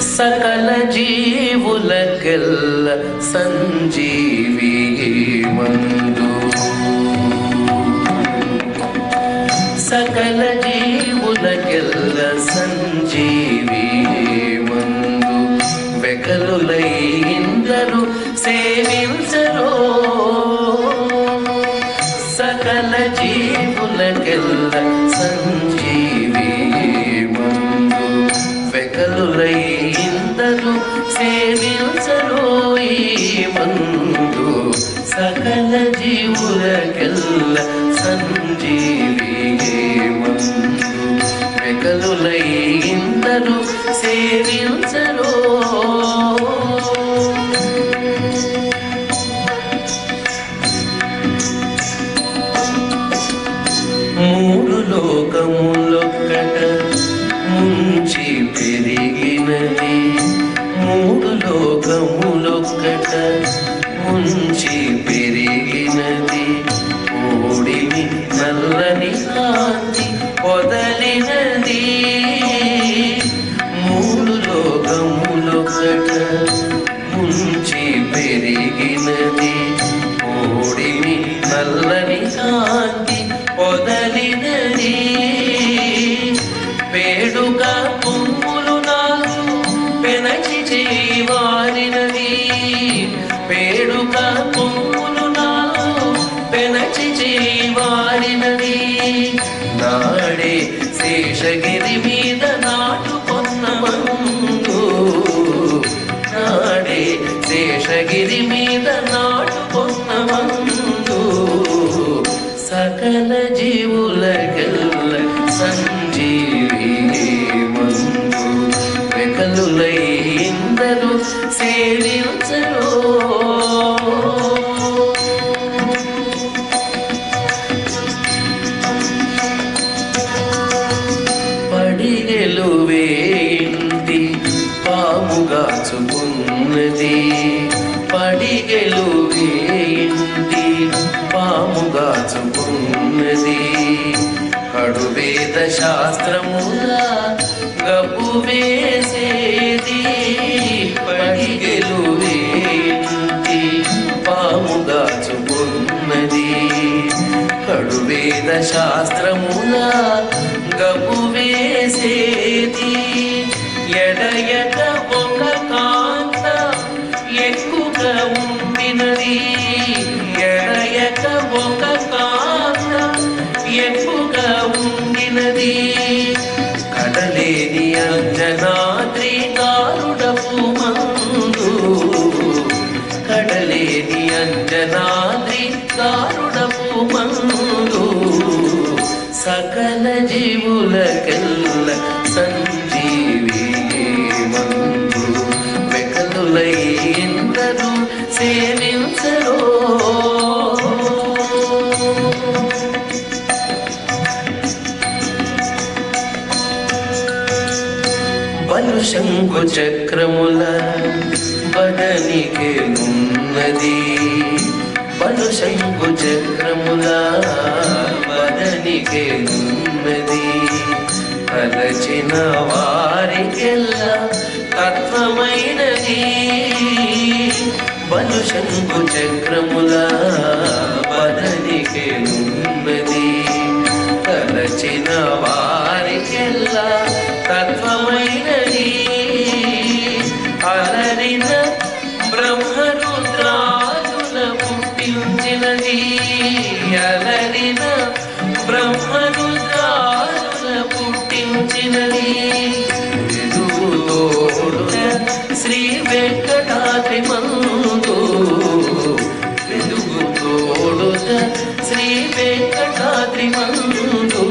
సకల జీవులకెల్ల సంజీవి మందు సకల జీవులకెల్ల సంజీవి మందు వెకలులై ఇందరు సేవించరో సకల జీవులకెల్ల సంజీవి మందు వెకలులై ఇందరు సేవించరో ఈ మందు సకల జీవులకెల్ల సంజీవి మందు వెకలులై ఇందరు సేవించరో మూడు లోకములొక్కట ముంచి పెరిగినది మూడు లోకములొక్కట ముంచి పెరిగినది ఓడిమి నల్లని కాంతి వదలినది మూడు లోకములొక్కట ముంచి పెరిగినది ఓడిమి నల్లని కాంతి వదలినది వేడుక పువ్వులు నాకు పెనచి చేయవారినది వేడుక పువ్వులు నాకు పెనచి చేయవారినది నాడే శేషగిరి మీద నాటుకొన్న మందు నాడే శేషగిరి మీద నాటుకొన్న మందు సకల జీవులకెల్ల సంజీవి మందు వెకలులై ఇందరు సేవించరో పడిగెలు వేయింటి పాముగాచుకున్నది పడిగెలు వేయింటి పాముగాచుకున్నది కడువేద శాస్త్రములా గబ్బు వేసేది పడిగెలు వేయింటి పాముగాచుకున్నది కడువేద శాస్త్రములా గబు వేసేది ఎడయక ఒక కాంత ఎక్కువగా ఉండినది ఎడయక ఒక కాంత ఎక్కువగా ఉండినది కడలేని అంజనాద్రి కారుడపు మందు కడలేని అంజనాద్రి కారుడపు మందు సకల జీవులకెల్ల సంజీవి మందు వెకలులై ఇందరు సేవించరో బలు శంకు చక్రముల బదనికి ఉన్నది బలు శంకు చక్రముల బదనికి ఉన్నది తలచిన వారికెల్లా తత్వమైనది బలు శంకు చక్రముల బదనికి ఉన్నది తలచిన వారికెల్లా తత్వమైనది అలరిన బ్రహ్మరుద్రాదుల పుట్టించినది అలరిన బ్రహ్మరుద్రాదుల పుట్టించినది వెలుగుతోడున శ్రీ వెంకటాద్రి మందు వెలుగుతోడున శ్రీ వెంకటాద్రి మందు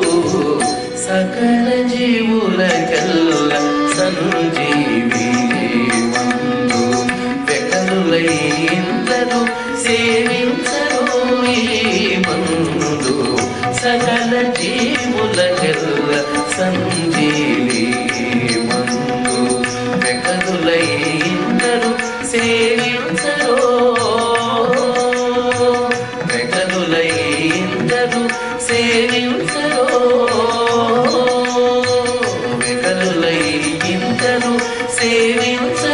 సకల జీవులకెల్ల సంజీవి మందు వెకలులై ఇందరు సేవించరు ఈ మందు సకల జీవులకెల్ల సంజీవి సేవించ